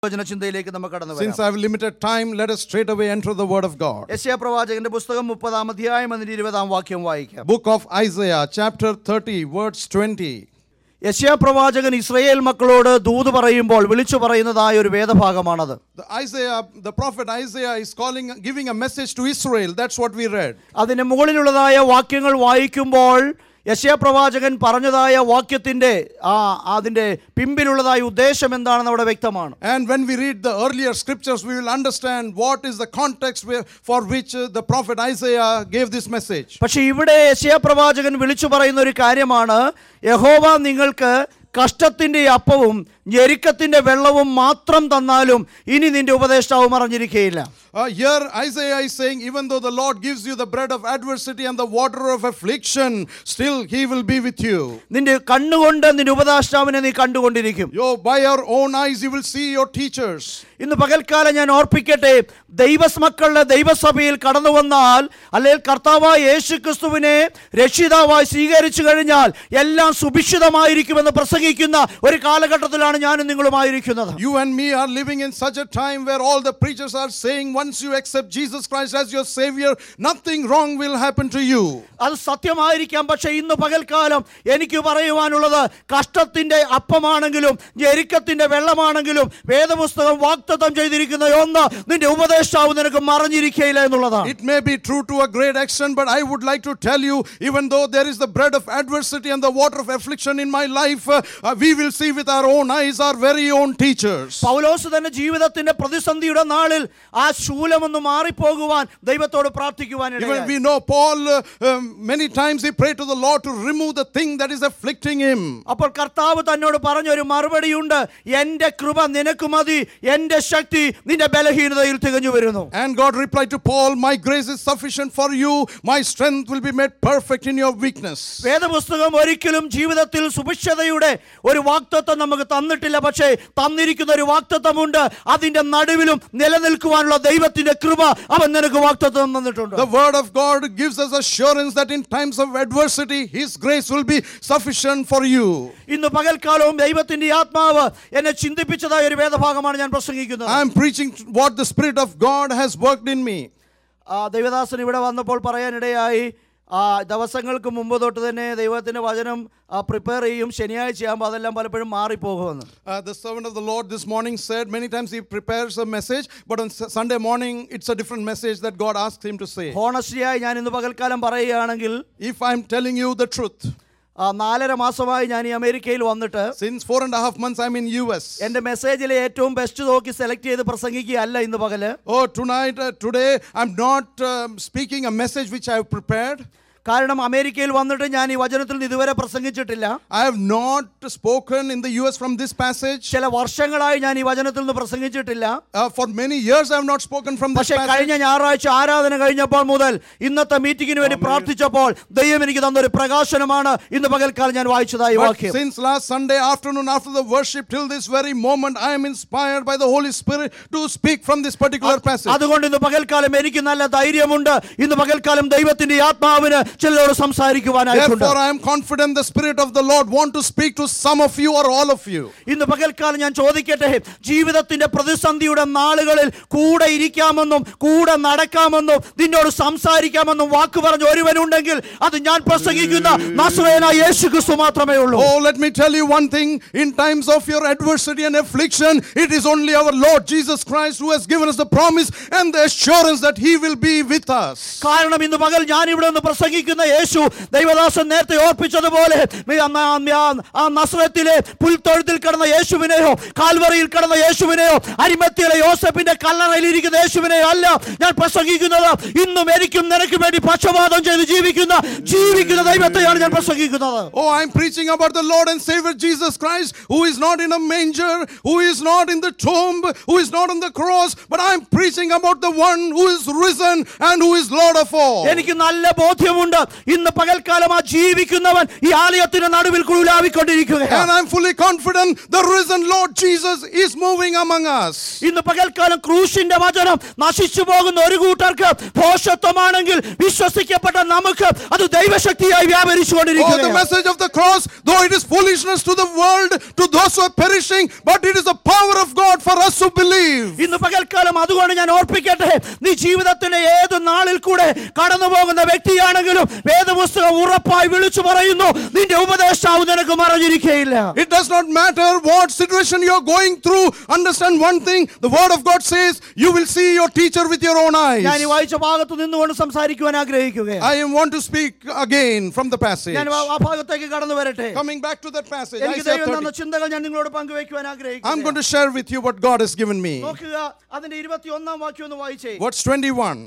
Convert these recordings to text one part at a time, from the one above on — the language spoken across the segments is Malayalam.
വചന ചിന്തയിലേക്ക് നമുക്ക് കടന്നു Since വരാം I have limited time, let us straight away enter the Word of God. യശയ പ്രവാചകന്റെ പുസ്തകം മുപ്പതാം അധ്യായം അതിന്റെ ഇരുപതാം വാക്യം വായിക്കാം Book of Isaiah, chapter 30, verse 20. യശയ പ്രവാചകൻ ഇസ്രയേൽ മക്കളോട് ദൂത് പറയുമ്പോൾ വിളിച്ചു പറയുന്നതായ ഒരു വേദഭാഗമാണത് The Isaiah, the prophet Isaiah is calling, giving a message to Israel. That's what we read. അതിന് മുകളിലുള്ളതായ വാക്യങ്ങൾ വായിക്കുമ്പോൾ യശയ പ്രവാചകൻ പറഞ്ഞതായ വാക്യത്തിന്റെ ആ അതിന്റെ പിമ്പിലുള്ളതായ ഉദ്ദേശം എന്താണെന്ന് അവിടെ വ്യക്തമാണ് And when we read the earlier scriptures, we will understand what is the context where, for which uh, the prophet Isaiah gave this message. പക്ഷെ ഇവിടെ യശയ പ്രവാചകൻ വിളിച്ചു പറയുന്ന ഒരു കാര്യമാണ് യഹോവ നിങ്ങൾക്ക് കഷ്ടത്തിന്റെ അപ്പവും ഞെരുക്കത്തിന്റെ വെള്ളവും മാത്രം തന്നാലും ഇനി നിന്റെ ഉപദേഷ്ടാവ് മറഞ്ഞിരിക്കുകയില്ല Uh, here, Isaiah is saying, even though the Lord gives you the bread of adversity and the water of affliction, still He will be with you. നിന്റെ കണ്ണുകൊണ്ട് നിന്റെ ഉപദേഷ്ടാവിനെ നീ കണ്ടുകൊണ്ടിരിക്കും Yo, by your own eyes, you will see your teachers. ഇന്ന് പകൽക്കാലം ഞാൻ ഓർപ്പിക്കട്ടെ ദൈവമക്കളുടെ ദൈവസഭയിൽ കടന്നു വന്നാൽ അല്ലെങ്കിൽ കർത്താവായ യേശു ക്രിസ്തുവിനെ രക്ഷിതാവായി സ്വീകരിച്ചു കഴിഞ്ഞാൽ എല്ലാം സുഭിക്ഷിതമായിരിക്കുമെന്ന് പ്രസംഗിക്കുന്ന ഒരു കാലഘട്ടത്തിലാണ് ഞാനും നിങ്ങളുമായിരിക്കുന്നത് You and me are living in such a time where all the preachers are saying, once you accept Jesus Christ as your Savior, nothing wrong will happen to you. അത് സത്യമായിരിക്കാം പക്ഷെ ഇന്ന് പകൽക്കാലം എനിക്ക് പറയുവാനുള്ളത് കഷ്ടത്തിന്റെ അപ്പമാണെങ്കിലും ഞെരുക്കത്തിന്റെ വെള്ളമാണെങ്കിലും വേദപുസ്തകം വാക്തത്വം ചെയ്തിരിക്കുന്ന ഒന്ന് നിന്റെ ഉപദേഷ്ടാവ് നിനക്ക് മറഞ്ഞിരിക്കയില്ല എന്നുള്ളതാണ് It may be true to a great extent, but I would like to tell you, even though there is the bread of adversity and the water of affliction in my life, uh, uh, we will see with our own eyes our very own teachers. പൗലോസ് തന്നെ ജീവിതത്തിന്റെ പ്രതിസന്ധിയുടെ നാളിൽ ആ ശൂലമൊന്ന് മാറിപ്പോകുവാൻ ദൈവത്തോട് പ്രാർത്ഥിക്കുവാൻ Even ഇടയായി. we know Paul, uh, um, many times he prayed to the Lord to remove the thing that is afflicting him. അപ്പോൾ കർത്താവ് തന്നോട് പറഞ്ഞൊരു മറുപടിയുണ്ട് എന്റെ കൃപ നിനക്ക് മതി എന്റെ ശക്തി നിന്റെ ബലഹീനതയിൽ തികഞ്ഞു വരുന്നു And God replied to Paul, My grace is sufficient for you, my strength will be made perfect in your weakness. വേദപുസ്തകം ഒരിക്കലും ജീവിതത്തിൽ സുഭിക്ഷതയുടെ ഒരു വാക്തത്വം നമുക്ക് തന്നിട്ടില്ല പക്ഷേ തന്നിരിക്കുന്ന ഒരു വാക്തത്വമുണ്ട് അതിന്റെ നടുവിലും നിലനിൽക്കുവാനുള്ള ദൈവത്തിന്റെ കൃപ അവൻ നിനക്ക് വാക്തത്വം തന്നിട്ടുണ്ട് The word of God gives us assurance that in times of adversity, His grace will be sufficient for you. ഇന്ന് പകൽക്കാലവും ദൈവത്തിന്റെ ആത്മാവ് എന്നെ ചിന്തിപ്പിച്ചതായ ഒരു വേദഭാഗമാണ് ഞാൻ പ്രസംഗിക്കുന്നത് I am preaching what the Spirit of God has worked in me. ആ, ദൈവദാസൻ ഇവിടെ വന്നപ്പോൾ പറയാനിടയായി ആ ദിവസങ്ങൾക്ക് മുമ്പ് തൊട്ട് തന്നെ ദൈവത്തിന്റെ വചനം പ്രിപ്പയർ ചെയ്യും ശനിയാഴ്ച ആകുമ്പോൾ അതെല്ലാം പലപ്പോഴും മാറിപ്പോകുമെന്ന് Uh, the servant of the Lord this morning said many times he prepares a message, but on Su- Sunday morning it's a different message that God asks him to say. ഹോണസ്റ്റിയായി ഞാൻ ഇന്ന് പകൽക്കാലം പറയുകയാണെങ്കിൽ If I'm telling you the truth, ആ, നാലര മാസമായി ഞാൻ ഈ അമേരിക്കയിൽ വന്നിട്ട് since four and a half months I'm in US. എൻ്റെ മെസ്സേജിലെ ഏറ്റവും ബെസ്റ്റ് നോക്കി സെലക്ട് ചെയ്ത് പ്രസംഗിക്കുകയല്ല ഇന്ന് പകല് Oh, tonight, uh, today, I'm not um, speaking a message which I have prepared. കാരണം അമേരിക്കയിൽ വന്നിട്ട് ഞാൻ ഈ വചനത്തിൽ നിന്ന് ഇതുവരെ പ്രസംഗിച്ചിട്ടില്ല I have not spoken in the US from this passage. ചില വർഷങ്ങളായി ഞാൻ ഈ വചനത്തിൽ നിന്ന് പ്രസംഗിച്ചിട്ടില്ല Uh, for many years, I have not spoken from this പക്ഷെ passage. കഴിഞ്ഞ ഞായറാഴ്ച ആരാധന കഴിഞ്ഞപ്പോൾ മുതൽ ഇന്നത്തെ മീറ്റിംഗിന് വേണ്ടി പ്രാർത്ഥിച്ചപ്പോൾ ദൈവം എനിക്ക് തന്നൊരു പ്രകാശനമാണ് ഇന്ന് പകൽക്കാലം ഞാൻ വായിച്ചതായി But വാക്യം since last Sunday afternoon, after the worship, till this very moment, I am inspired by the Holy Spirit to speak from this particular passage. അതുകൊണ്ട് ഇന്ന് പകൽക്കാലം എനിക്ക് നല്ല ധൈര്യമുണ്ട് ഇന്ന് പകൽക്കാലം ദൈവത്തിന്റെ ആത്മാവിന് ചിലരോട് സംസാരിക്കുവാനായിട്ടുണ്ട് Therefore, I am confident the Spirit of the Lord want to speak to some of you or all of you. ഇന്ന് പകൽക്കാലം ഞാൻ ചോദിക്കട്ടെ ജീവിതത്തിന്റെ പ്രതിസന്ധിയുടെ നാളുകളിൽ കൂടെ ഇരിക്കാമെന്നും കൂടെ നടക്കാമെന്നും നിന്നോട് സംസാരിക്കാമെന്നും വാക്ക് പറഞ്ഞ ഒരുവനുണ്ടെങ്കിൽ അത് ഞാൻ പ്രസംഗിക്കുന്ന നസ്രേന യേശു ക്രിസ്തു മാത്രമേ ഉള്ളൂ Oh, let me tell you one thing. In times of your adversity and affliction, it is only our Lord Jesus Christ who has given us the promise and the assurance that He will be with us. കാരണം ഇന്ന് പകൽ ഞാൻ ഇവിടെ നിന്ന് പ്രസംഗിക്കുന്ന യേശു ദൈവദാസൻ നേരത്തെ ഓർപ്പിച്ചതുപോലെ മി- ആ- ആ- ആ- ആ നസ്രത്തിലെ പുൽത്തൊഴുത്തിൽ കിടന്ന യേശുവിനെയോ കാൽവറിയിൽ കിടന്ന യേശുവിനെയോ അരിമത്തിയിലെ യോസഫിന്റെ കല്ലറയിൽ ഇരിക്കുന്ന യേശുവിനെയോ അല്ല ഞാൻ പ്രസംഗിക്കുന്നത് ഇന്നും എനിക്കും നിനക്കും വേണ്ടി പക്ഷപാതം ചെയ്ത് ജീവിക്കുന്ന ജീവിക്കുന്ന ദൈവത്തെയാണ് ഞാൻ പ്രസംഗിക്കുന്നത് Oh, I'm preaching about the Lord and Savior Jesus Christ, who is not in a manger, who is not in the tomb, who is not on the cross, but I'm preaching about the one who is risen and who is Lord of all. എനിക്ക് നല്ല ബോധ്യമുണ്ട് വിശ്വസിച്ചുകൊണ്ട് ഇന്ന് പകൽക്കാലം ആ ജീവിക്കുന്നവൻ ഈ ആലയത്തിന്റെ നടുവിൽ And കുഴലാവിക്കൊണ്ടിരിക്കുകയാണ് I'm fully confident the risen Lord Jesus is moving among us. ഇന്ന് പകൽക്കാലം ക്രൂശിന്റെ വചനം നശിച്ചു പോകുന്ന ഒരു കൂട്ടർക്ക് പോഷത്വമാണെങ്കിൽ വിശ്വസിക്കപ്പെട്ട നമുക്ക് അത് ദൈവശക്തിയായി Oh, the വ്യാപരിച്ചുകൊണ്ടിരിക്കുകയാണ് message of the cross, though it is foolishness to the world, to those who are perishing, but it is the power of God for us who believe. ഇന്ന് പകൽക്കാലം അതുകൊണ്ട് ഞാൻ ഓർപ്പിക്കട്ടെ നീ ജീവിതത്തിന്റെ ഏത് നാളിൽ കൂടെ കടന്നു പോകുന്ന വ്യക്തിയാണെങ്കിലും വേദപുസ്തകം ഉറപ്പായി വിളിച്ചു പറയുന്നു നിന്റെ ഉപദേഷ്ടാവ് നിനക്ക് മറഞ്ഞിരിക്കുകയില്ല It does not matter what situation you're going through. Understand one thing the word of God says, you will see your teacher with your own ഞാൻ ഈ eyes. വായിച്ച ഭാഗത്ത് നിന്നുകൊണ്ട് സംസാരിക്കുവാൻ ആഗ്രഹിക്കുകയാണ് I want to speak again from the passage. ഞാൻ ആ- ആ ഭാഗത്തേക്ക് കടന്നു വരട്ടെ Coming back to that passage, എനിക്ക് Isaiah ദൈവം തന്ന 30. ചിന്തകൾ ഞാൻ നിങ്ങളോട് പങ്കുവെക്കുവാൻ I'm going ആഗ്രഹിക്കുന്നു to share with you what God has given me. നോക്കുക അതിന്റെ ഇരുപത്തി ഒന്നാം വാക്യം ഒന്ന് വായിച്ചേ What's 21?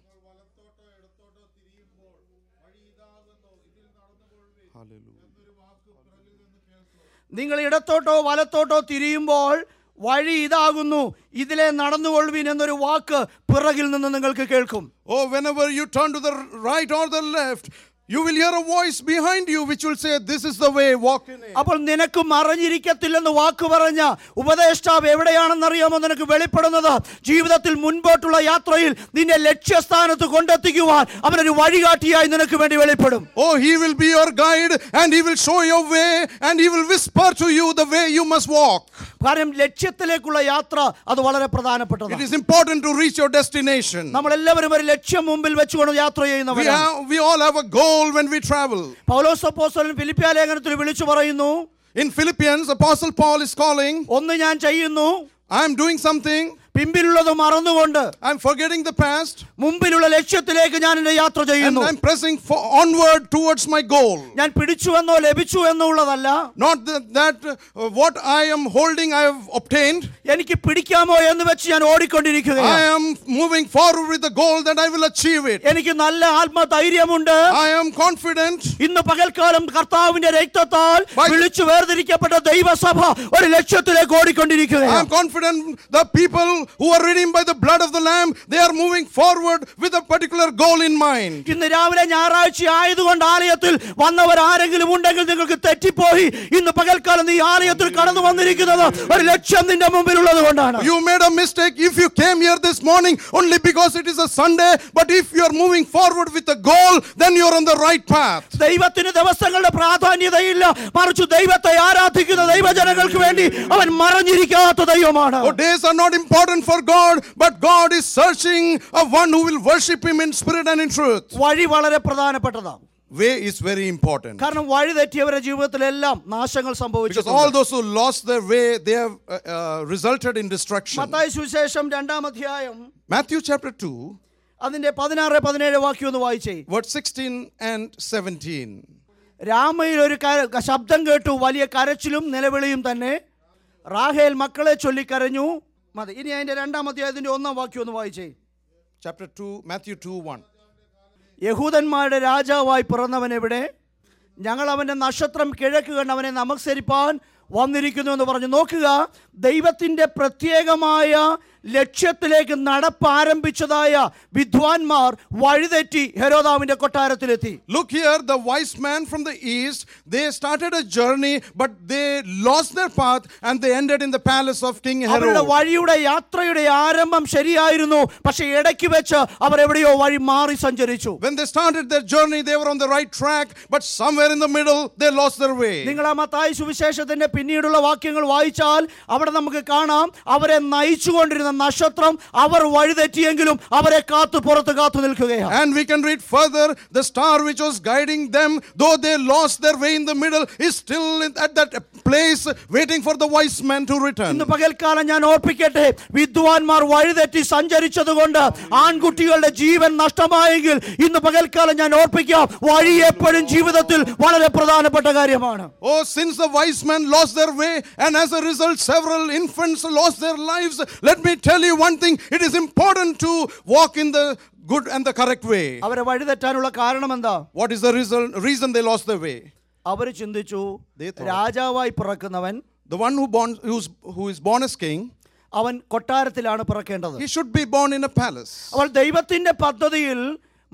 നിങ്ങൾ ഇടത്തോട്ടോ വലത്തോട്ടോ തിരിയുമ്പോൾ വഴി ഇതാകുന്നു ഇതിലെ നടന്നുകൊള്ളുവിൻ എന്നൊരു വാക്ക് പിറകിൽ നിന്ന് നിങ്ങൾക്ക് കേൾക്കും Oh, whenever you turn to the right or the left, you will hear a voice behind you which will say, This is the way, walk in it. അപ്പോൾ നിനക്ക് മറഞ്ഞിരിക്കത്തില്ലെന്ന് വാക്ക് പറഞ്ഞ ഉപദേഷ്ടാവ് എവിടെയാണെന്നറിയാമോ നിനക്ക് വെളിപ്പെടുന്നത് ജീവിതത്തിൽ മുൻപോട്ടുള്ള യാത്രയിൽ നിന്നെ ലക്ഷ്യസ്ഥാനത്ത് കൊണ്ടെത്തിക്കുവാൻ അവനൊരു വഴികാട്ടിയായി നിനക്ക് വേണ്ടി വെളിപ്പെടും Oh, he will be your guide and he will show your way and he will whisper to you the way you must walk. കാരണം ലക്ഷ്യത്തിലേക്കുള്ള യാത്ര അത് വളരെ It പ്രധാനപ്പെട്ടതാണ് is important to reach your destination. നമ്മളെല്ലാവരും ഒരു ലക്ഷ്യം മുമ്പിൽ വെച്ചുകൊണ്ട് യാത്ര We, ചെയ്യുന്നവരാണ് have, we all have a goal when we travel. പൗലോസ് അപ്പോസ്തലൻ ഫിലിപ്പിയ ലേഖനത്തിൽ വിളിച്ചു പറയുന്നു In Philippians, Apostle Paul is calling, ഒന്ന് ഞാൻ ചെയ്യുന്നു I am doing something, പിമ്പിലുള്ളത് മറന്നുകൊണ്ട് I'm forgetting the past, മുമ്പിലുള്ള ലക്ഷ്യത്തിലേക്ക് ഞാൻ എന്റെ യാത്ര and ചെയ്യുന്നു I'm pressing for, onward towards my goal. ഞാൻ പിടിച്ചുവെന്നോ ലഭിച്ചു എന്നോ ഉള്ളതല്ല Not that, that uh, what I am holding I have obtained. എനിക്ക് പിടിക്കാമോ എന്ന് വെച്ച് ഞാൻ I ഓടിക്കൊണ്ടിരിക്കുകയാണ് am moving forward with the goal that I will achieve it. എനിക്ക് നല്ല ആത്മധൈര്യമുണ്ട് I am confident. ഇന്ന് പകൽക്കാലം കർത്താവിന്റെ രക്തത്താൽ By- വിളിച്ചു വേർതിരിക്കപ്പെട്ട ദൈവസഭ ഒരു ലക്ഷ്യത്തിലേക്ക് I am ഓടിക്കൊണ്ടിരിക്കുകയാണ് confident the people who are redeemed by the blood of the Lamb, they are moving forward with a particular goal in mind. ഇന്ന് രാവിലെ ഞായറാഴ്ച ആയതുകൊണ്ട് ആലയത്തിൽ വന്നവർ ആരെങ്കിലും ഉണ്ടെങ്കിൽ നിങ്ങൾക്ക് തെറ്റിപ്പോയി ഇന്ന് പകൽക്കാലം ഈ ആലയത്തിൽ കടന്നു വന്നിരിക്കുന്നത് ഒരു ലക്ഷ്യം നിന്റെ മുമ്പിലുള്ളത് കൊണ്ടാണ് You made a mistake if you came here this morning only because it is a Sunday, but if you are moving forward with a goal, then you are on the right path. ദൈവത്തിന് ദിവസങ്ങളുടെ പ്രാധാന്യതയില്ല മറിച്ച് ദൈവത്തെ ആരാധിക്കുന്ന ദൈവജനങ്ങൾക്ക് വേണ്ടി അവൻ മറഞ്ഞിരിക്കാത്ത ദൈവമാണ് Oh, days are not important for God, but God is searching of one who will worship Him in spirit and in truth. വഴി വളരെ പ്രധാനപ്പെട്ടതാണ് Way is very important. കാരണം വഴി തെറ്റിയവരുടെ ജീവിതത്തിലെല്ലാം നാശങ്ങൾ Because all സംഭവിച്ചു those who lost their way, they have uh, uh, resulted in destruction. Mathai സുവിശേഷം രണ്ടാം അധ്യായം Matthew chapter 2, അതിന്റെ പതിനാറ് പതിനേഴ് വാക്യം ഒന്ന് വായിച്ചേ verse 16 and 17. രാമയിൽ ഒരു കര- ശബ്ദം കേട്ടു വലിയ കരച്ചിലും നിലവിളിയും തന്നെ റാഹേൽ മക്കളെ ചൊല്ലിക്കരഞ്ഞു മതി ഇനി അതിന്റെ രണ്ടാം അധ്യായത്തിന്റെ ഒന്നാം വാക്യം ഒന്ന് വായിച്ചേ Chapter 2, Matthew 2, 1. യഹൂദന്മാരുടെ രാജാവായി പിറന്നവൻ എവിടെ ഞങ്ങൾ അവൻ്റെ നക്ഷത്രം കിഴക്ക് കണ്ട് അവനെ നമസ്കരിപ്പാൻ വന്നിരിക്കുന്നു എന്ന് പറഞ്ഞു നോക്കുക ദൈവത്തിൻ്റെ പ്രത്യേകമായ ലക്ഷ്യത്തിലേക്ക് നടപ്പാരംഭിച്ചതായ വിദ്വാൻമാർ വഴിതെറ്റി ഹെരോദാവിൻ്റെ കൊട്ടാരത്തിലെത്തി Look here, the wise man from the east, they started a journey, but they lost their path and they ended in the palace of King അവരുടെ Herod. വഴിയുടെ യാത്രയുടെ ആരംഭം ശരിയായിരുന്നു പക്ഷെ ഇടയ്ക്ക് വെച്ച് അവർ എവിടെയോ വഴി മാറി സഞ്ചരിച്ചു When they started their journey, they were on the right track, but somewhere in the middle, they lost their way. നിങ്ങൾ ആ മത്തായി സുവിശേഷത്തിന്റെ പിന്നീടുള്ള വാക്യങ്ങൾ വായിച്ചാൽ അവിടെ നമുക്ക് കാണാം അവരെ നയിച്ചുകൊണ്ടിരുന്ന നക്ഷത്രം അവർ വഴിതെറ്റിയെങ്കിലും അവരെ കാത്തു പുറത്ത് കാത്തു നിൽക്കുകയാണ് And we can read further the star which was guiding them, though they lost their way in the middle, is still in- at that place waiting for the wise man to return. ഇന്ന് പകൽക്കാലം ഞാൻ ഓർപ്പിക്കട്ടെ വിദ്വാൻമാർ വഴിതെറ്റി സഞ്ചരിച്ചത് കൊണ്ട് ആൺകുട്ടികളുടെ ജീവൻ നഷ്ടമായെങ്കിൽ ഇന്ന് പകൽക്കാലം ഞാൻ ഓർപ്പിക്കാം വഴി എപ്പോഴും ജീവിതത്തിൽ വളരെ പ്രധാനപ്പെട്ട കാര്യമാണ് Oh, since the wise men lost their way, and as a result, several infants lost their lives, let me tell you one thing it is important to walk in the good and the correct way. അവരെ വഴിതെറ്റാനുള്ള കാരണം എന്താ What is the result, reason they lost their way? അവർ ചിന്തിച്ചു They thought- രാജാവായി പിറക്കുന്നവൻ The one who, born, who's, who is born as king, അവൻ കൊട്ടാരത്തിലാണ് പിറക്കേണ്ടത് he should be born in a palace. അവൾ ദൈവത്തിന്റെ പദ്ധതിയിൽ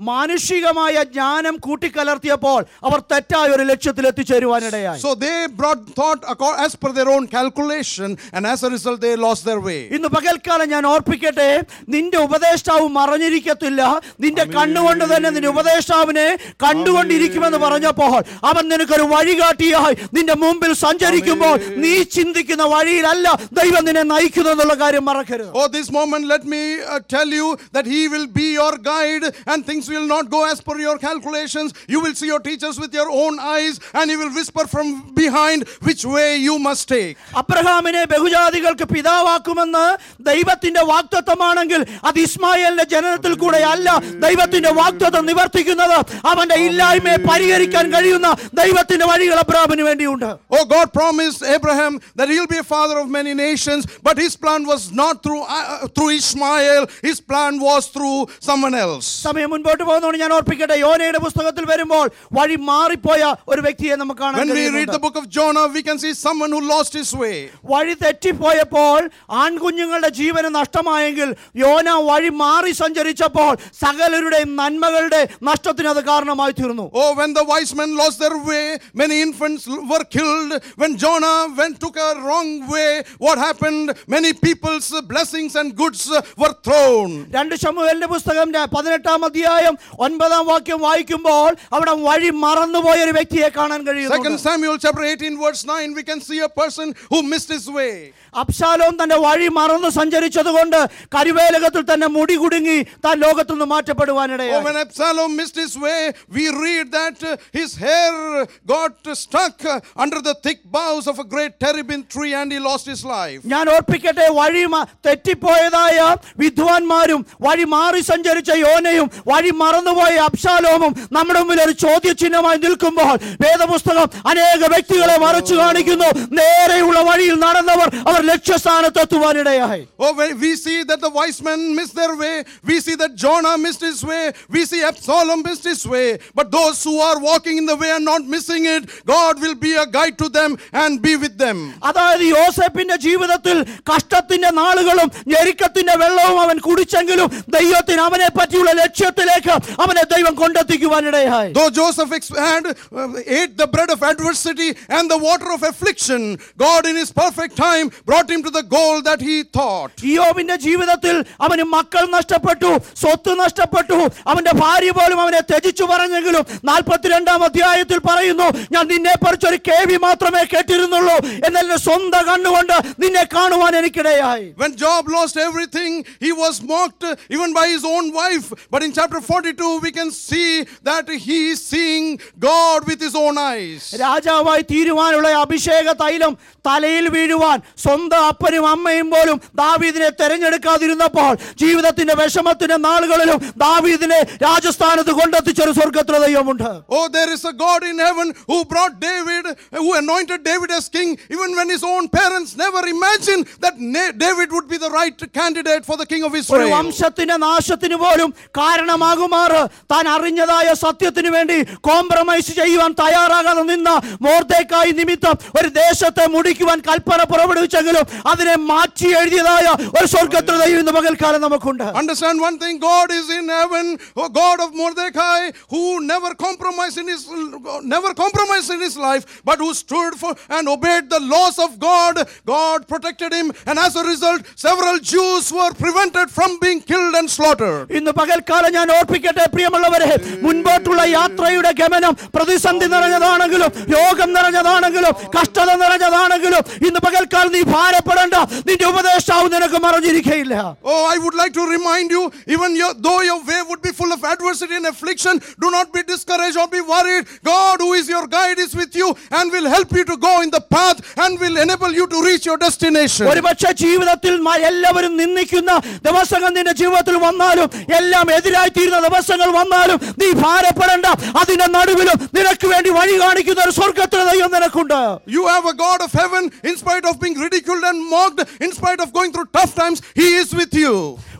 മാനുഷികമായ ജ്ഞാനം കൂട്ടിക്കലർത്തിയപ്പോൾ അവർ തെറ്റായ ഒരു ലക്ഷ്യത്തിൽ എത്തിച്ചേരുവാനിടയായി So they brought thought acco- as per their own calculation, and as a result, they lost their way. ഇന്ന് പകൽക്കാലം ഞാൻ ഓർപ്പിക്കട്ടെ നിന്റെ ഉപദേഷ്ടാവ് മറഞ്ഞിരിക്കത്തില്ല നിന്റെ കണ്ണുകൊണ്ട് തന്നെ നിന്റെ ഉപദേഷ്ടാവിനെ കണ്ടുകൊണ്ടിരിക്കുമെന്ന് പറഞ്ഞപ്പോൾ അവൻ നിനക്കൊരു വഴികാട്ടിയായി നിന്റെ മുമ്പിൽ സഞ്ചരിക്കുമ്പോൾ നീ ചിന്തിക്കുന്ന വഴിയിലല്ല ദൈവം നിന്നെ നയിക്കുന്നു എന്നുള്ള കാര്യം മറക്കരുത് Oh, this moment, let me uh, tell you that He will be your guide and things will not go as per your calculations. You will see your teachers with your own eyes and He will whisper from behind which way you must take. അബ്രഹാമിനെ ബഹുജാതികൾക്ക് പിതാവാക്കുമെന്ന് ദൈവത്തിന്റെ വാക്തത്വമാണെങ്കിൽ അത് ഇസ്മായേലിന്റെ ജനനത്തിൽ കൂടെ അല്ല ദൈവത്തിന്റെ വാക്തത്വം നിവർത്തിക്കുന്നത് അവന്റെ ഇല്ലായ്മയെ പരിഹരിക്കാൻ കഴിയുന്ന ദൈവത്തിന്റെ വഴികൾ അബ്രഹാമിന് വേണ്ടിയുണ്ട് Oh, God promised Abraham that he'll be a father of many nations, but his plan was not through, uh, through Ishmael, his plan was through someone else. സമയം മുൻപോട്ട് പോകുന്നതുകൊണ്ട് ഞാൻ ഓർപ്പിക്കട്ടെ യോനയുടെ പുസ്തകത്തിൽ വരുമ്പോൾ വഴി മാറിപ്പോയ ഒരു വ്യക്തിയെ നമുക്ക് കാണാൻ When we read കഴിയുന്നുണ്ട്. the book of Jonah, we can see someone who lost his way. വഴി തെറ്റിപ്പോയപ്പോൾ ആൺകുഞ്ഞുങ്ങളുടെ ജീവന് നഷ്ടമായെങ്കിൽ യോന വഴി മാറി സഞ്ചരിച്ചപ്പോൾ സകലരുടെയും നന്മകളുടെ നഷ്ടത്തിന് അത് കാരണമായി തീർന്നു Oh, when the wise men lost their way, many infants were killed. When Jonah went took a wrong way, what happened? Many people's blessings and goods were thrown. രണ്ട് ശമുവേലിന്റെ പുസ്തകം ര- പതിനെട്ടാം അധ്യായം ഒൻപതാം വാക്യം വായിക്കുമ്പോൾ അവിടെ വഴി മറന്നുപോയ ഒരു വ്യക്തിയെ കാണാൻ Second കഴിയുന്നു Samuel chapter 18 verse 9, we can see a person who missed his way. Absalom തന്റെ വഴി മറന്നു സഞ്ചരിച്ചതുകൊണ്ട് കരുവേലകത്തിൽ തന്നെ മുടി കുടുങ്ങി താൻ ലോകത്തു നിന്ന് Oh, മാറ്റപ്പെടുവാനിടയായി when Absalom missed his way, we read that uh, his hair got stuck uh, under the thick boughs of a great terebinth tree and he lost his life. ഞാൻ ഓർപ്പിക്കട്ടെ വഴി മ- തെറ്റിപ്പോയതായ വിദ്വാൻമാരും വഴി മാറി സഞ്ചരിച്ച യോനയും വഴി മറന്നുപോയ അബ്ശാലോമും നമ്മുടെ മുമ്പിൽ ഒരു ചോദ്യചിഹ്നമായി നിൽക്കുമ്പോൾ വേദപുസ്തകം അനേക വ്യക്തികളെ മറച്ചു കാണിക്കുന്നു നേരെയുള്ള വഴിയിൽ നടന്നവർ അവർ ലക്ഷ്യസ്ഥാനത്തെത്തുവാനിടയായി Oh, when we see that the wise men missed their way. We see that Jonah missed his way. We see Absalom missed his way. But those who are walking in the way and not missing it, God will be a guide to them and be with them. അതായത് യോസെഫിന്റെ ജീവിതത്തിൽ കഷ്ടത്തിന്റെ നാളുകളും ഞെരുക്കത്തിന്റെ വെള്ളവും അവൻ കുടിച്ചെങ്കിലും ദൈവത്തിന് അവനെ പറ്റിയുള്ള ലക്ഷ്യത്തിലേക്ക് അവനെ ദൈവം കൊണ്ടെത്തിക്കുവാനിടയായി Though Joseph ex- had uh, ate the bread of adversity and the water of affliction, God in his perfect time brought him to the goal that he thought. ഇയോബിന്റെ ജീവിതത്തിൽ അവന് മക്കൾ നഷ്ടപ്പെട്ടു സ്വത്ത് നഷ്ടപ്പെട്ടു അവന്റെ ഭാര്യ പോലും അവനെ ത്യജിച്ചു പറഞ്ഞെങ്കിലും നാൽപ്പത്തിരണ്ടാം അധ്യായത്തിൽ പറയുന്നു ഞാൻ നിന്നെ കുറിച്ച് ഒരു കേവി മാത്രമേ കേട്ടിരുന്നുള്ളൂ എന്നാൽ എന്റെ സ്വന്തം കണ്ണുകൊണ്ട് നിന്നെ കാണുവാൻ എനിക്കിടയായി When Job lost everything, he was mocked uh, even by his own wife. But in chapter 42, we can see that he is seeing God with his own eyes. രാജാവായി തീരുവാനുള്ള അഭിഷേക തൈലം തലയിൽ വീഴുവാൻ സ്വന്തം അപ്പനും അമ്മയും പോലും ദാവീദിനെ തെരഞ്ഞെടുക്കാതിരുന്നപ്പോൾ ജീവിതത്തിന്റെ വിഷമത്തിന്റെ നാളുകളിലും ദാവീദിനെ രാജസ്ഥാനത്ത് കൊണ്ടെത്തിച്ചൊരു സ്വർഗത്ര ദൈവമുണ്ട് Oh, there is a God in heaven who brought David, who anointed David as king, even when his own parents never imagined that Na- David would be the right candidate for the king of ഒരു Israel. വംശത്തിന്റെ നാശത്തിന് പോലും കാരണമാകുമാറ് താൻ അറിഞ്ഞതായ സത്യത്തിന് വേണ്ടി കോംപ്രമൈസ് ചെയ്യുവാൻ തയ്യാറാകാതെ നിന്ന മോർദേക്കായി നിമിത്തം ഒരു ദേശത്തെ മുടിക്കുവാൻ കൽപ്പന പുറപ്പെടുവിച്ചെങ്കിലും അതിനെ മാറ്റി എഴുതിയതായ ഒരു സ്വർഗത്ര ദൈവം ഇന്ന് പകൽക്കാലം നമുക്കുണ്ട് Understand one thing God is in heaven, oh God of Mordecai, who never compromised in his never compromised in his life, but who stood for and obeyed the laws of God. God protected him, and as a result, several Jews were prevented from being killed and slaughtered. ഇന്ന് പകൽക്കാലം ഞാൻ ഓർപ്പിക്കട്ടെ പ്രിയമുള്ളവരെ മുൻപോട്ടുള്ള യാത്രയുടെ ഗമനം പ്രതിസന്ധി നിറഞ്ഞതാണെങ്കിലും രോഗം നിറഞ്ഞതാണെങ്കിലും കഷ്ടത നിറഞ്ഞതാണെങ്കിലും ഇന്ന് പകൽക്കാലം നീ ഭാരപ്പെടേണ്ട നിന്റെ ഉപദേഷ്ടാവ് നിനക്ക് മറഞ്ഞിരിക്കയില്ല Oh, I would like to remind you, even your, though your way would be full of adversity and affliction, do not be discouraged or be worried. God, who is your guide, is with you and will help you to go in the path and will enable you to reach your destination. ഒരുപക്ഷെ ജീവിതത്തിൽ മ- എല്ലാവരും നിന്ദിക്കുന്ന ദിവസങ്ങൾ നിന്റെ ജീവിതത്തിൽ വന്നാലും എല്ലാം എതിരായി തീരുന്ന ദിവസങ്ങൾ വന്നാലും നീ ഭാരപ്പെടേണ്ട അതിന്റെ നടുവിലും നിനക്ക് വേണ്ടി വഴി കാണിക്കുന്ന ഒരു സ്വർഗത്തിന് ദൈവം നിനക്കുണ്ട് You have a God of heaven, in spite of being ridiculed and mocked, in spite of going through tough times, He is with you.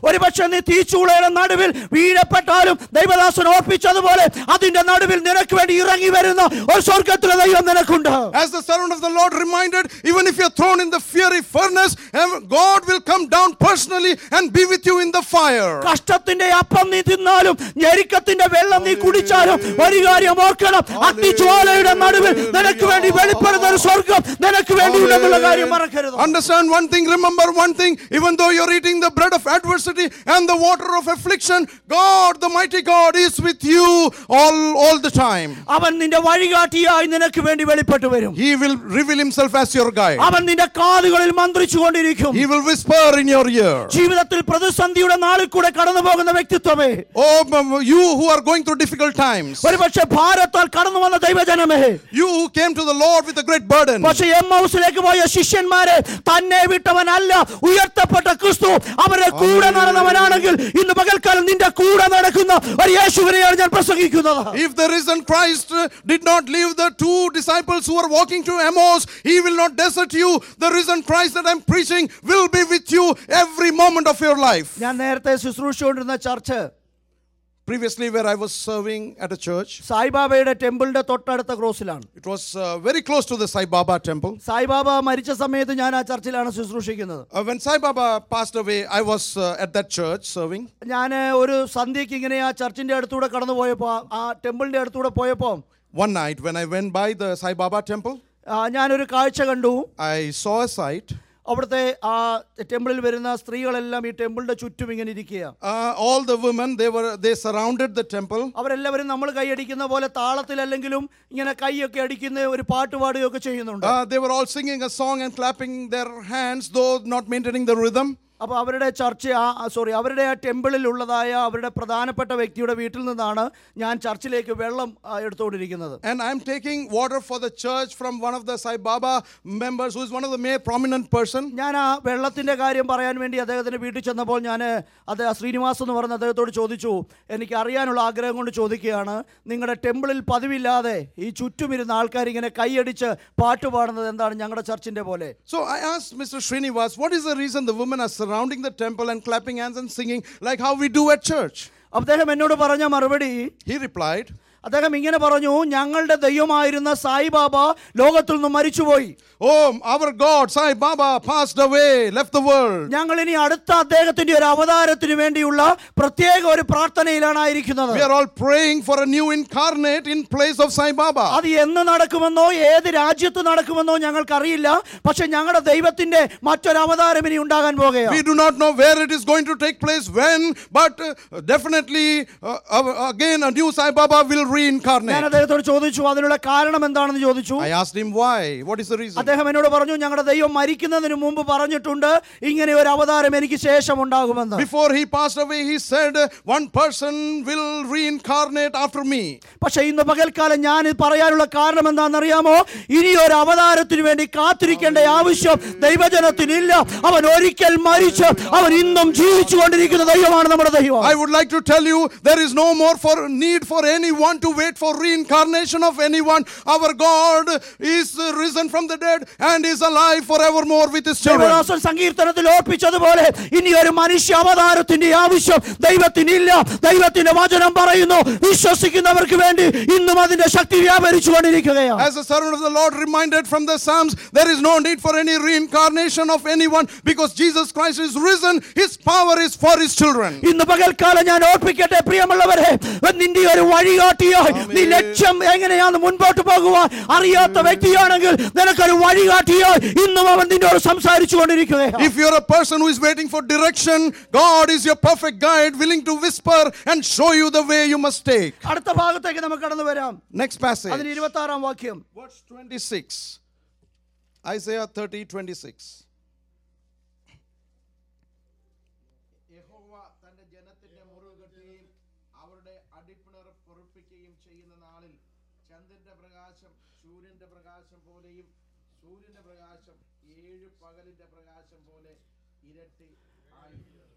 ഒരുപക്ഷെ നീ തീച്ചൂളയുടെ നടുവിൽ വീഴപ്പെട്ടാലും ദൈവദാസൻ ഓർപ്പിച്ചതുപോലെ അതിന്റെ നടുവിൽ നിനക്ക് വേണ്ടി ഇറങ്ങി വരുന്ന ഒരു സ്വർഗത്തിലെ ദൈവം നിനക്കുണ്ട് As the servant of the Lord reminded, even if you're thrown in the fiery furnace, ev- God will come down personally and be with you in the fire. കഷ്ടത്തിന്റെ അപ്പം നീ തിന്നാലും ഞെരുക്കത്തിന്റെ വെള്ളം നീ കുടിച്ചാലും ഒരു കാര്യം ഓർക്കണം അഗ്നിജ്വാലയുടെ നടുവിൽ നിനക്ക് വേണ്ടി വെളിപ്പെടുന്ന ഒരു സ്വർഗം നിനക്ക് വേണ്ടി ഉണ്ടെന്നുള്ള കാര്യം മറക്കരുത് Understand one thing, remember one thing, even though you're eating the bread of adversity and the water of affliction, God, the mighty God, is with you all, all the time. അവൻ നിന്റെ വഴികാട്ടിയായി നിനക്ക് വേണ്ടി വെളിപ്പെട്ടു വരും He will reveal himself as your guide. അവൻ നിന്റെ കാതുകളിൽ മന്ത്രിച്ചു കൊണ്ടിരിക്കും He will whisper in your ear. ജീവിതത്തിൽ പ്രതിസന്ധിയുടെ നാളിൽ കൂടെ കടന്നു പോകുന്ന വ്യക്തിത്വമേ Oh, um, you who are going through difficult times, ഒരുപക്ഷെ ഭാരത്താൽ കടന്നു വന്ന ദൈവജനമേ you who came to the Lord with a great burden, പക്ഷെ എം ഹൗസിലേക്ക് പോയ ശിഷ്യന്മാരെ തന്നെ വിട്ടവനല്ല ഉയർത്തപ്പെട്ട ക്രിസ്തു അവരുടെ കൂടെ നടന്നവനാണെങ്കിൽ ഇന്ന് പകൽക്കാലം നിന്റെ കൂടെ നടക്കുന്ന ഒരു യേശുവിനെയാണ് ഞാൻ പ്രസംഗിക്കുന്നത് if the risen Christ uh, did not leave the two disciples who were walking to Emmaus, he will not desert you. The risen Christ that I'm preaching will be with you every moment of your life. ഞാൻ നേരത്തെ ശുശ്രൂഷിച്ചുകൊണ്ടിരുന്ന church Previously, where I was serving at a church, സായിബാബയുടെ ടെമ്പിളിന്റെ തൊട്ടടുത്ത ക്രോസിലാണ് it was uh, very close to the Sai Baba temple. Sai Baba മരിച്ച സമയത്ത് ഞാൻ ആ ചർച്ചിലാണ് ശുശ്രൂഷിക്കുന്നത് Uh, when Sai Baba passed away, I was uh, at that church serving. ഞാൻ ഒരു സന്ധ്യയ്ക്ക് ഇങ്ങനെ ആ ചർച്ചിന്റെ അടുത്തൂടെ കടന്നു പോയപ്പോൾ ആ ടെമ്പിളിന്റെ അടുത്തൂടെ പോയപ്പോൾ One night, when I went by the Sai Baba temple, ആ, ഞാനൊരു കാഴ്ച കണ്ടു I saw a sight. അവിടുത്തെ ആ ടെമ്പിളിൽ വരുന്ന സ്ത്രീകളെല്ലാം ഈ ടെമ്പിളിന്റെ ചുറ്റും ഇങ്ങനെ ഇരിക്കുക Uh, all the women they were they surrounded the temple. അവരെല്ലാവരും നമ്മൾ കൈയടിക്കുന്ന പോലെ താളത്തിലല്ലെങ്കിലും ഇങ്ങനെ കൈയൊക്കെ അടിക്കുന്ന ഒരു പാട്ട് പാടുകയൊക്കെ ചെയ്യുന്നുണ്ട് Uh, they were all singing a song and clapping their hands, though not maintaining the rhythm. അപ്പോൾ അവരുടെ ചർച്ച ആ സോറി അവരുടെ ആ ടെമ്പിളിൽ ഉള്ളതായ അവരുടെ പ്രധാനപ്പെട്ട വ്യക്തിയുടെ വീട്ടിൽ നിന്നാണ് ഞാൻ ചർച്ചിലേക്ക് വെള്ളം ആ, എടുത്തുകൊണ്ടിരിക്കുന്നത് And I'm taking water for the church from one of the Sai Baba members, who is one of the main prominent person. ഞാൻ ആ വെള്ളത്തിൻ്റെ കാര്യം പറയാൻ വേണ്ടി അദ്ദേഹത്തിൻ്റെ വീട്ടിൽ ചെന്നപ്പോൾ ഞാൻ അത് ആ ശ്രീനിവാസ് എന്ന് പറഞ്ഞ അദ്ദേഹത്തോട് ചോദിച്ചു എനിക്ക് അറിയാനുള്ള ആഗ്രഹം കൊണ്ട് ചോദിക്കുകയാണ് നിങ്ങളുടെ ടെമ്പിളിൽ പതിവില്ലാതെ ഈ ചുറ്റുമിരുന്ന ആൾക്കാർ ഇങ്ങനെ കൈയടിച്ച് പാട്ട് പാടുന്നത് എന്താണ് ഞങ്ങളുടെ ചർച്ചിൻ്റെ പോലെ So I asked Mr. Srinivas, what is the reason the women are surrounding the temple and clapping hands and singing like how we do at church? അദ്ദേഹം എന്നോട് പറഞ്ഞ മറുപടി He replied, അദ്ദേഹം ഇങ്ങനെ പറഞ്ഞു ഞങ്ങളുടെ ദൈവമായിരുന്ന സായിബാബ ലോകത്തിൽ നിന്ന് മരിച്ചുപോയി Oh, our God, Sai Baba, passed away, left the world. ഞങ്ങൾ ഇനി അടുത്ത അദ്ദേഹത്തിന്റെ ഒരു അവതാരത്തിന് വേണ്ടിയുള്ള പ്രത്യേക ഒരു പ്രാർത്ഥനയിലാണ് ആയിരിക്കുന്നത് We are all praying for a new incarnate in place of Sai Baba. അത് എന്ന് നടക്കുമെന്നോ ഏത് രാജ്യത്ത് നടക്കുമെന്നോ ഞങ്ങൾക്കറിയില്ല പക്ഷെ ഞങ്ങളുടെ ദൈവത്തിന്റെ മറ്റൊരു അവതാരം ഇനി ഉണ്ടാകാൻ We പോകുകയാണ് do not know where it is going to take place, when, but uh, definitely uh, uh, again a new Sai Baba will ഞാൻ reincarnate. അദ്ദേഹത്തോട് ചോദിച്ചു അതിനുള്ള കാരണം എന്താണെന്ന് ചോദിച്ചു I asked him why. What is the reason? അദ്ദേഹം എന്നോട് പറഞ്ഞു ഞങ്ങളുടെ ദൈവം മരിക്കുന്നതിന് മുമ്പ് പറഞ്ഞിട്ടുണ്ട് ഇങ്ങനെ ഒരു അവതാരം എനിക്ക് ശേഷം ഉണ്ടാകുമെന്ന് Before he passed away, he said, One person will reincarnate after me. പക്ഷെ ഇന്ന് പകൽക്കാലം ഞാൻ ഇത് പറയാനുള്ള കാരണം എന്താണെന്നറിയാമോ ഇനി ഒരു അവതാരത്തിന് വേണ്ടി കാത്തിരിക്കേണ്ട ആവശ്യം ദൈവജനത്തിനില്ല അവൻ ഒരിക്കൽ മരിച്ച് അവൻ ഇന്നും ജീവിച്ചു കൊണ്ടിരിക്കുന്ന ദൈവമാണ് നമ്മുടെ ദൈവം I would like to tell you there is no more for need for anyone to wait for reincarnation of anyone. Our God is risen from the dead and is alive forevermore with his children. ദൈവദാസൻ സങ്കീർത്തനത്തിൽ ഓർപ്പിച്ചതുപോലെ ഇനി ഒരു മനുഷ്യ അവതാരത്തിന്റെ ആവശ്യം ദൈവത്തിനില്ല ദൈവത്തിന്റെ വചനം പറയുന്നു വിശ്വസിക്കുന്നവർക്ക് വേണ്ടി ഇന്നും അതിന്റെ ശക്തി വ്യാപരിച്ചു കൊണ്ടിരിക്കുകയാണ് As the servant of the Lord reminded from the Psalms, there is no need for any reincarnation of anyone because Jesus Christ is risen. His power is for his children. ഇന്ന് പകൽക്കാലം ഞാൻ ഓർപ്പിക്കട്ടെ പ്രിയമുള്ളവരെ നിന്റെ ഒരു വഴികാട്ടിയായി നീ ലക്ഷ്യം എങ്ങനെയാന്ന് മുൻപോട്ട് പോകുവാൻ അറിയാത്ത വ്യക്തിയാണെങ്കിൽ നിനക്കൊരു വഴികാട്ടിയായി ഇന്നും അവൻ നിന്നോട് സംസാരിച്ചു കൊണ്ടിരിക്കുകയാണ് If you're a person who is waiting for direction, God is your perfect guide, willing to whisper and show you the way you must take. അടുത്ത ഭാഗത്തേക്ക് നമുക്ക് കടന്നു വരാം Next passage. അതിന് ഇരുപത്തി ആറാം വാക്യം Verse 26. Isaiah 30 26. യഹോവ തന്റെ ജനത്തിന്റെ മുറിവുകെട്ടുകയും അവരുടെ അടിപ്പിണർ പൊറുപ്പിക്കുകയും ചെയ്യുന്ന നാളിൽ ചന്ദ്രന്റെ പ്രകാശം സൂര്യന്റെ പ്രകാശം പോലെയും സൂര്യന്റെ പ്രകാശം ഏഴു പകലിന്റെ പ്രകാശം പോലെ ഇരട്ടി ആയി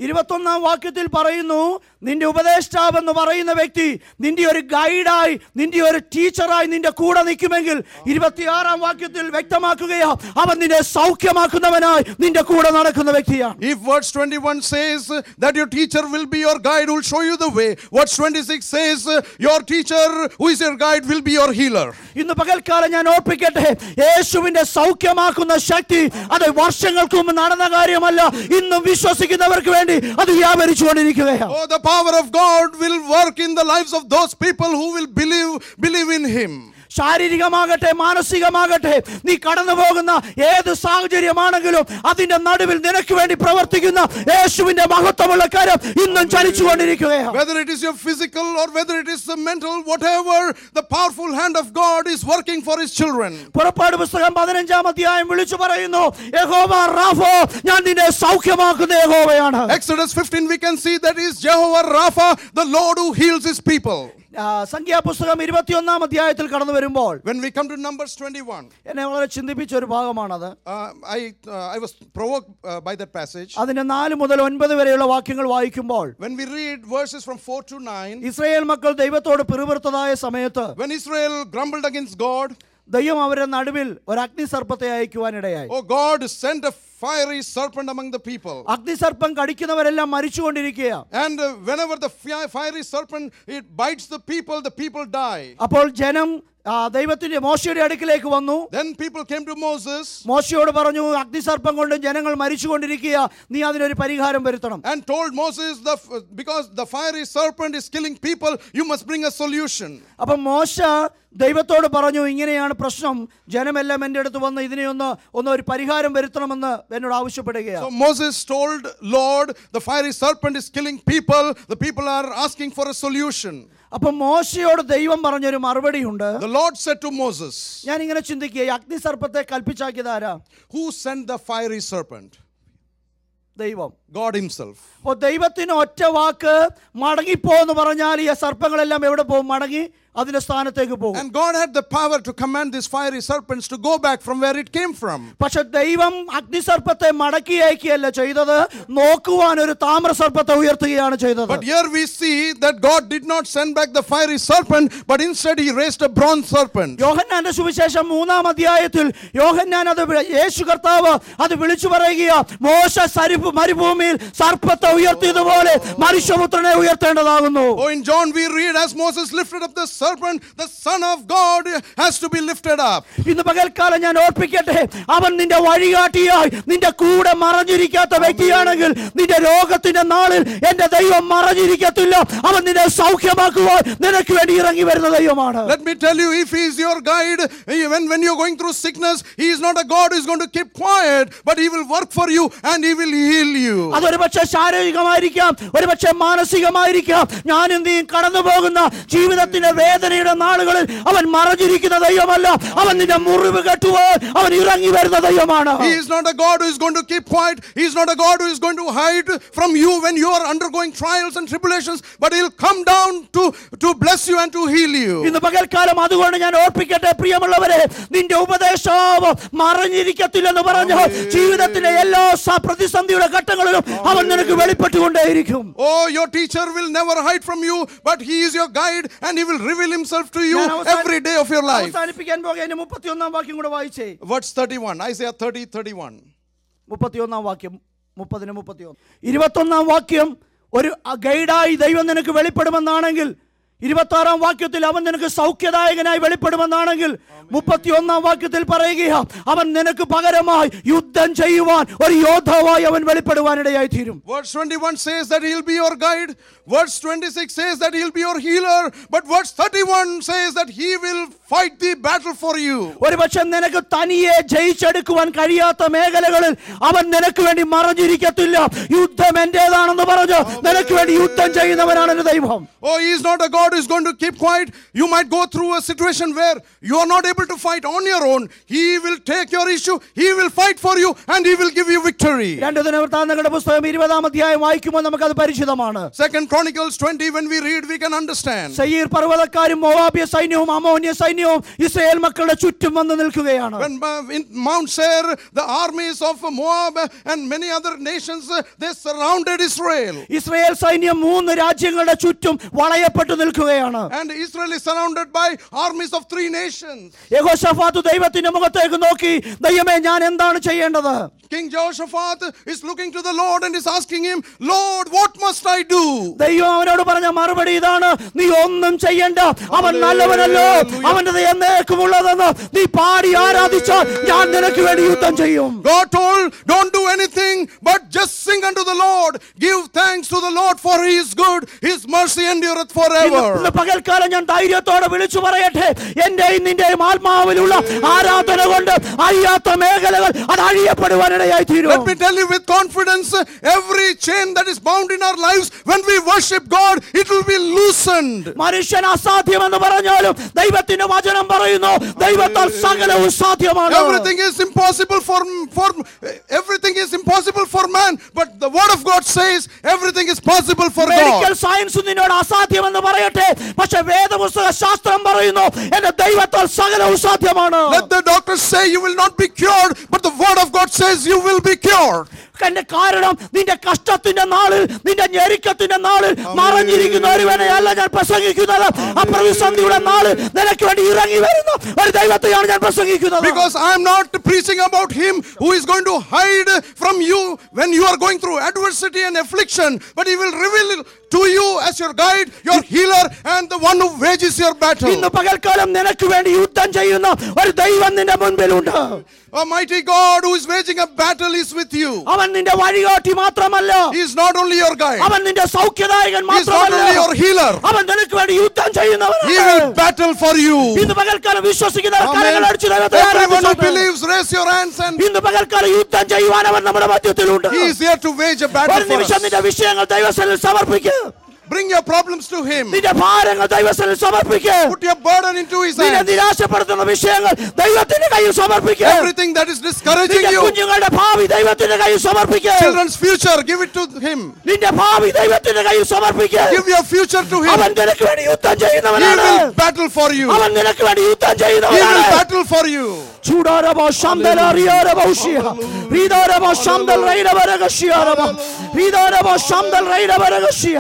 ഇരുപത്തൊന്നാം വാക്യത്തിൽ പറയുന്നു നിന്റെ ഉപദേഷ്ടാവ് എന്ന് പറയുന്ന വ്യക്തി നിന്റെ ഒരു ഗൈഡായി നിന്റെ ഒരു ടീച്ചറായി നിന്റെ കൂടെ നിൽക്കുമെങ്കിൽ ഇരുപത്തിയാറാം വാക്യത്തിൽ വ്യക്തമാക്കുകയാ അവൻ നിന്നെ സൗഖ്യമാക്കുന്നവനായി നിന്റെ കൂടെ നടക്കുന്ന വ്യക്തിയാണ് If verse 21 says uh, that your teacher will be your guide, who will show you the way, verse 26 says uh, your teacher, who is your guide, will be your healer. ഇന്ന് പകൽക്കാലം ഞാൻ ഓർപ്പിക്കട്ടെ യേശുവിന്റെ സൗഖ്യമാക്കുന്ന ശക്തി അത് വർഷങ്ങൾക്ക് മുമ്പ് നടന്ന കാര്യമല്ല ഇന്നും വിശ്വസിക്കുന്നവർക്ക് വേണ്ടി അത് വ്യാപരിച്ചുകൊണ്ടിരിക്കുകയാണ് Oh, the power of God will work in the lives of those people who will believe, believe in Him. ശാരീരികമാകട്ടെ മാനസികമാകട്ടെ നീ കടന്നു പോകുന്ന ഏത് സാഹചര്യമാണെങ്കിലും അതിന്റെ നടുവിൽ നിനക്ക് വേണ്ടി പ്രവർത്തിക്കുന്ന യേശുവിന്റെ മഹത്വമുള്ള കരം ഇന്നും ചലിച്ചുകൊണ്ടിരിക്കുകയാണ് Whether it is your physical or whether it is the mental, whatever, the powerful hand of God is working for His children. പുറപ്പാട് പുസ്തകം പതിനഞ്ചാം അധ്യായം വിളിച്ചു പറയുന്നു യഹോവ റാഫോ ഞാൻ നിന്നെ സൗഖ്യമാക്കുന്ന യഹോവയാണ് Exodus 15, we can see that is Jehovah Rapha, the Lord who heals His people. ആ, സംഖ്യാപുസ്തകം ഇരുപത്തിയൊന്നാം അധ്യായത്തിൽ കടന്നു വരുമ്പോൾ When we come to Numbers 21, എന്നെ വളരെ ചിന്തിപ്പിച്ച ഒരു ഭാഗമാണത് uh, I, uh, I was provoked uh, by that passage. അതിന്റെ നാല് മുതൽ ഒൻപത് വരെയുള്ള വാക്യങ്ങൾ വായിക്കുമ്പോൾ When we read verses from 4 to 9, Israel മക്കൾ ദൈവത്തോട് പിറുപിറുത്തതായ സമയത്ത് when Israel grumbled against God, ദൈവം അവരുടെ നടുവിൽ ഒരു അഗ്നിസർപ്പത്തെ അയക്കുവാനിടയായി oh God sent a fiery serpent among the people. അഗ്നിസർപ്പം കടിക്കുന്നവരെല്ലാം മരിച്ചുകൊണ്ടിരിക്കുക And uh, whenever the fi- fiery serpent it bites the people, the people die. അപ്പോൾ ജനം ആ, ദൈവത്തിന്റെ മോശയുടെ അടുക്കിലേക്ക് വന്നു Then people came to Moses മോശയോട് പറഞ്ഞു അഗ്നിസർപ്പം കൊണ്ട് ജനങ്ങൾ മരിച്ചുകൊണ്ടിരിക്കുക നീ അതിനൊരു പരിഹാരം വരുത്തണം and told Moses, the, f- because the fiery serpent is killing people, you must bring a solution. അപ്പം മോശ ദൈവത്തോട് പറഞ്ഞു ഇങ്ങനെയാണ് പ്രശ്നം ജനമെല്ലാം എൻ്റെ അടുത്ത് വന്ന് ഇതിനെയൊന്ന് ഒന്ന് ഒരു പരിഹാരം വരുത്തണമെന്ന് എന്നോട് ആവശ്യപ്പെടുകയാണ് So Moses told Lord, the fiery serpent is killing people. The people are asking for a solution. അപ്പം മോശയോട് ദൈവം പറഞ്ഞൊരു മറുപടിയുണ്ട് The Lord said to Moses, ഞാൻ ഇങ്ങനെ ചിന്തിക്കുക ഈ അഗ്നിസർപ്പത്തെ കൽപ്പിച്ചാക്കിയത് ആരാ Who sent the fiery serpent? ദൈവം God Himself. അപ്പോൾ ദൈവത്തിന് ഒറ്റ വാക്ക് മടങ്ങിപ്പോ എന്ന് പറഞ്ഞാൽ ഈ സർപ്പങ്ങളെല്ലാം എവിടെ പോകും മടങ്ങി അതിന്റെ സ്ഥാനത്തേക്ക് പോകും And God had the power to command these fiery serpents to go back from where it came from. പക്ഷെ ദൈവം അഗ്നിസർപ്പത്തെ മടക്കി അയക്കുകയല്ല ചെയ്തത് നോക്കുവാൻ ഒരു താമ്രസർപ്പത്തെ ഉയർത്തുകയാണ് ചെയ്തത് But here we see that God did not send back the fiery serpent, but instead He raised a bronze serpent. യോഹന്നാന്റെ സുവിശേഷം മൂന്നാം അധ്യായത്തിൽ യോഹന്നാൻ അത് വി- യേശു കർത്താവ് അത് വിളിച്ചു പറയുക മോശ സരിപ്പ് മരുഭൂമിയിൽ സർപ്പത്തെ ഉയർത്തിയതുപോലെ മനുഷ്യപുത്രനെ ഉയർത്തേണ്ടതാകുന്നു Oh, in John we read, as Moses lifted up the serpent, the Son of God has to be lifted up. ഇന്ന് പകൽക്കാലം ഞാൻ ഓർപ്പിക്കട്ടെ അവൻ നിന്റെ വഴികാട്ടിയായി നിന്റെ കൂടെ മറഞ്ഞിരിക്കാത്ത വ്യക്തിയാണെങ്കിൽ നിന്റെ രോഗത്തിന്റെ നാളിൽ എന്റെ ദൈവം മറഞ്ഞിരിക്കത്തില്ല അവൻ നിന്നെ സൗഖ്യമാക്കുവാൻ നിനക്ക് വേണ്ടി ഇറങ്ങി വരുന്ന ദൈവമാണ് Let me tell you, if He is your guide, even when you're going through sickness, He is not a God who is going to keep quiet, but He will work for you and He will heal you. അതൊരു പക്ഷേ ശാരീരികമായിരിക്കാം ഒരു പക്ഷേ മാനസികമായിരിക്കാം ഞാനും നീ കടന്നു പോകുന്ന ജീവിതത്തിന്റെ വേദനയുടെ നാളുകളിൽ അവൻ മറഞ്ഞിരിക്കുന്ന ദൈവമല്ല അവൻ നിന്റെ മുറിവ് കെട്ടുവാൻ അവൻ ഇറങ്ങി വരുന്ന ദൈവമാണ് He is not a God who is going to keep quiet. He is not a God who is going to hide from you when you are undergoing trials and tribulations, but He'll come down to, to bless you and to heal you. ഇന്ന് പകൽക്കാലം അതുകൊണ്ട് ഞാൻ ഓർപ്പിക്കട്ടെ പ്രിയമുള്ളവരെ നിന്റെ ഉപദേശാവ് മറഞ്ഞിരിക്കത്തില്ലെന്ന് പറഞ്ഞ ജീവിതത്തിലെ എല്ലാ സ- പ്രതിസന്ധിയുടെ ഘട്ടങ്ങളിലും അവൻ നിനക്ക് വെളിപ്പെട്ടുകൊണ്ടേയിരിക്കും Oh, your teacher will never hide from you, but He is your guide and He will reveal Himself to you ഞാൻ അവസാനി- every day of your life. അവസാനിപ്പിക്കാൻ പോകുന്ന മുപ്പത്തിയൊന്നാം വാക്യം കൂടെ വായിച്ചേ Verse 31, Isaiah 30 31. മുപ്പത്തിയൊന്നാം വാക്യം മുപ്പതിന് മുപ്പത്തിയൊന്ന് ഇരുപത്തൊന്നാം വാക്യം ഒരു ഗൈഡായി ദൈവം നിനക്ക് വെളിപ്പെടുമെന്നാണെങ്കിൽ ഇരുപത്തി ആറാം വാക്യത്തിൽ അവൻ നിനക്ക് സൗഖ്യദായകനായി വെളിപ്പെടുമെന്നാണെങ്കിൽ മുപ്പത്തിയൊന്നാം വാക്യത്തിൽ പറയുക അവൻ നിനക്ക് പകരമായി യുദ്ധം ചെയ്യുവാൻ ഒരു യോദ്ധാവായി അവൻ വെളിപ്പെടുവാനിടയായി തീരും Verse 21 says that He'll be your guide. Verse 26 says that He'll be your healer. But verse 31 says that He will fight the battle for you. ഒരു പക്ഷെ നിനക്ക് തനിയെ ജയിച്ചെടുക്കുവാൻ കഴിയാത്ത മേഖലകളിൽ അവൻ നിനക്ക് വേണ്ടി മറഞ്ഞിരിക്കത്തില്ല യുദ്ധം എന്റേതാണെന്ന് പറഞ്ഞു നിനക്ക് വേണ്ടി യുദ്ധം ചെയ്യുന്നവനാണ് എൻ്റെ ദൈവം Oh, He is not a God God is going to keep quiet, you might go through a situation where you are not able to fight on your own. He will take your issue, He will fight for you, and He will give you victory. രണ്ട് ദിനവൃത്താന്തങ്ങളുടെ പുസ്തകം ഇരുപതാം അധ്യായം വായിക്കുമ്പോൾ നമുക്കത് പരിചിതമാണ് Second Chronicles 20, when we read, we can understand. സയ്യീർ പർവ്വതക്കാരും മോവാബിയ സൈന്യവും അമോന്യ സൈന്യവും ഇസ്രയേൽ മക്കളുടെ ചുറ്റും വന്ന് നിൽക്കുകയാണ് When uh, in Mount Seir, the armies of Moab and many other nations, uh, they surrounded Israel. Israel സൈന്യം മൂന്ന് രാജ്യങ്ങളുടെ ചുറ്റും വളയപ്പെട്ടു നിൽക്കുകയാണ് And Israel is surrounded by armies of three nations. യഹോശഫാത്ത് ദൈവത്തിന്റെ മുഖത്തേക്ക് നോക്കി ദൈവമേ ഞാൻ എന്താണ് ചെയ്യേണ്ടത് King Jehoshaphat is looking to the Lord and is asking him, Lord, what must I do? ദൈവം അവനോട് പറഞ്ഞ മറുപടി ഇതാണ് നീ ഒന്നും ചെയ്യണ്ട അവൻ നല്ലവനല്ലോ അവന്റെ എന്നേക്കുമുള്ളതെന്ന് നീ പാടി ആരാധിച്ചാൽ ഞാൻ നിനക്ക് വേണ്ടി യുദ്ധം ചെയ്യും God told, Don't do anything, but just sing unto the Lord. Give thanks to the Lord, for he is good. His mercy endureth ഇന്ന് forever. ഇന്ന് പകൽക്കാലം ഞാൻ ധൈര്യത്തോടെ വിളിച്ചു പറയട്ടെ എന്റെയും നിന്റെയും ആത്മാവിലുള്ള ആരാധന കൊണ്ട് അഴിയാത്ത മേഖലകൾ അത് അഴിയപ്പെടുവാനിടയായി തീരും Let me tell you with confidence every chain that is bound in our lives, when we worship God, it will be loosened. മനുഷ്യൻ അസാധ്യമെന്ന് പറഞ്ഞാലും ദൈവത്തിന്റെ വചനം പറയുന്നു ദൈവത്താൽ സകലവും സാധ്യമാണ് Everything is impossible for, for everything is impossible for man, but the word of God says everything is possible for medical God. Science നിന്നോട് അസാധ്യമെന്ന് പറയട്ടെ പക്ഷെ വേദപുസ്തക ശാസ്ത്രം പറയുന്നു എന്റെ ദൈവത്താൽ സകലവും സാധ്യമാണ് Let the doctors say you will not be cured, but the word of God says you will be cured. എന്റെ കാരണം നിന്റെ കഷ്ടത്തിന്റെ നാളിൽ നിന്റെ ഞെരുക്കത്തിന്റെ നാളിൽ മറഞ്ഞിരിക്കുന്ന ഒരുവനെ അല്ല ഞാൻ പ്രസംഗിക്കുന്നത് ആ പ്രതിസന്ധിയുടെ നാളിൽ നിനക്ക് വേണ്ടി ഇറങ്ങി വരുന്ന ഒരു ദൈവത്തെയാണ് ഞാൻ പ്രസംഗിക്കുന്നത് Because I am not preaching about him who is going to hide from you when you are going through adversity and affliction, but he will reveal to you as your guide, your healer, and the one who wages your battle. ഇന്ന് പകൽക്കാലം നിനക്ക് വേണ്ടി യുദ്ധം ചെയ്യുന്ന ഒരു ദൈവം നിന്റെ മുൻപിലുണ്ട് A mighty God who is waging a battle is with you. അവൻ നിന്റെ വഴികാട്ടി മാത്രമല്ല He is not only your guide, അവൻ നിന്റെ സൗഖ്യദായകൻ he is not only your മാത്രമല്ല healer, അവൻ നിനക്ക് വേണ്ടി യുദ്ധം he ചെയ്യുന്നവനാണ് will battle for you. ഇന്ന് പകൽക്കാലം വിശ്വസിക്കുന്നവർ Amen. കരങ്ങൾ അടിച്ച് ദൈവത്തെ Everyone who ആരാധിച്ചോട്ടെ. believes, raise your hands and ഇന്ന് പകൽക്കാലം യുദ്ധം ചെയ്യുവാൻ അവൻ നമ്മുടെ മധ്യത്തിലുണ്ട് he is here to wage a battle ഒരു for നിമിഷം us. നിന്റെ വിഷയങ്ങൾ ദൈവസ്ഥലിൽ സമർപ്പിക്കുക Bring your problems to him. നിന്റെ ഭാരങ്ങൾ ദൈവസ്ഥലിൽ സമർപ്പിക്കുക Put your burden into his നിന്നെ hands. നിരാശപ്പെടുത്തുന്ന വിഷയങ്ങൾ ദൈവത്തിന്റെ കയ്യിൽ സമർപ്പിക്കുക Everything that is discouraging നിന്റെ you, കുഞ്ഞുങ്ങളുടെ ഭാവി ദൈവത്തിന്റെ കയ്യിൽ സമർപ്പിക്കുക children's future, give it to him. നിന്റെ ഭാവി ദൈവത്തിന്റെ കയ്യിൽ സമർപ്പിക്കുക Give your future to him. അവൻ നിനക്ക് വേണ്ടി യുദ്ധം He ചെയ്യുന്നവനാണ് will battle for you. അവൻ നിനക്ക് വേണ്ടി യുദ്ധം He ചെയ്യുന്നവനാണ് will battle for you. ചൂടാരബോ ശാന്തല റിയാരബോ ഉഷിയ റീദാരബോ ശാന്തൽ റൈഡബരഗഷിയാരബോ റീദാരബോ ശാന്തൽ റൈഡബരഗഷിയ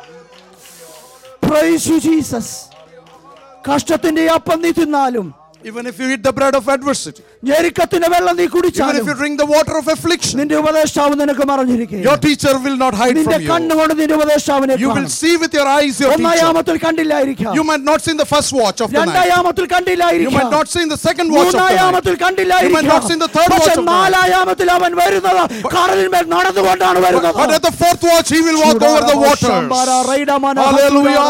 പ്രൈസ് യു ജീസസ് കഷ്ടത്തിന്റെ അപ്പം നീ തിന്നാലും Even if you eat the bread of adversity, ഞെരുക്കത്തിന്റെ വെള്ളം നീ even if കുടിച്ചാലും you drink the water of affliction, നിന്റെ ഉപദേഷ്ടാവ് നിനക്ക് മറിഞ്ഞിരിക്കുക your teacher will not hide നിന്റെ from you. കണ്ണുകൊണ്ട് നിന്റെ ഉപദേഷ്ടാവിനെ You will കാണും. see with your eyes your teacher. ഒന്നായാമത്തിൽ കണ്ടില്ലായിരിക്കാം You might not see in the first watch of the night. രണ്ടായാമത്തിൽ You കണ്ടില്ലായിരിക്കാം might not see in the second watch of the night. മൂന്നായാമത്തിൽ You might not കണ്ടില്ലായിരിക്കാം see in the third പക്ഷെ watch of the night. നാലായാമത്തിൽ അവൻ വരുന്നത് കടലിന്മേൽ നടന്നുകൊണ്ടാണ് വരുന്നത് But at the fourth watch, he will walk over the waters. Hallelujah.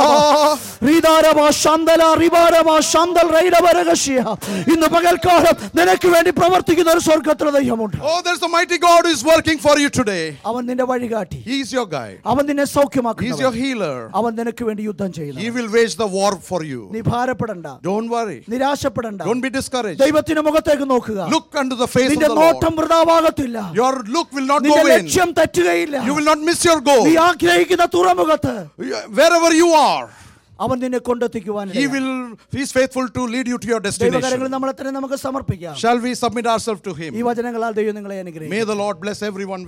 ഇന്ന് പകൽക്കാലം നിനക്ക് വേണ്ടി പ്രവർത്തിക്കുന്ന ഒരു സ്വർഗത്തിലെ ദൈവമുണ്ട് Oh, there's a mighty God who is working for you today. അവൻ നിന്റെ വഴികാട്ടി He is your guide. അവൻ നിന്നെ He is your സൗഖ്യമാക്കുന്നു healer. അവൻ നിനക്ക് വേണ്ടി യുദ്ധം He ചെയ്യുന്നു will wage the war for you. നീ ഭാരപ്പെടണ്ട Don't worry. നിരാശപ്പെടണ്ട Don't be discouraged. ദൈവത്തിന്റെ മുഖത്തേക്ക് നോക്കുക Look unto the face of നിന്റെ the Lord. നോട്ടം വൃതാവാകത്തില്ല Your look will not നിന്റെ go in. ലക്ഷ്യം തെറ്റുകയില്ല You will not miss your goal. നീ ആഗ്രഹിക്കുന്ന തുറമുഖത്ത് Wherever you are, അവൻ നിന്നെ കൊണ്ടെത്തിക്കുവാൻ He will. He is faithful to lead you to your ദൈവകരങ്ങളിൽ destination. നമ്മളെ തന്നെ നമുക്ക് സമർപ്പിക്കാം Shall we submit ourselves to ഈ Him? വചനങ്ങളാൽ ദൈവം നിങ്ങളെ അനുഗ്രഹിക്കും May the Lord bless everyone.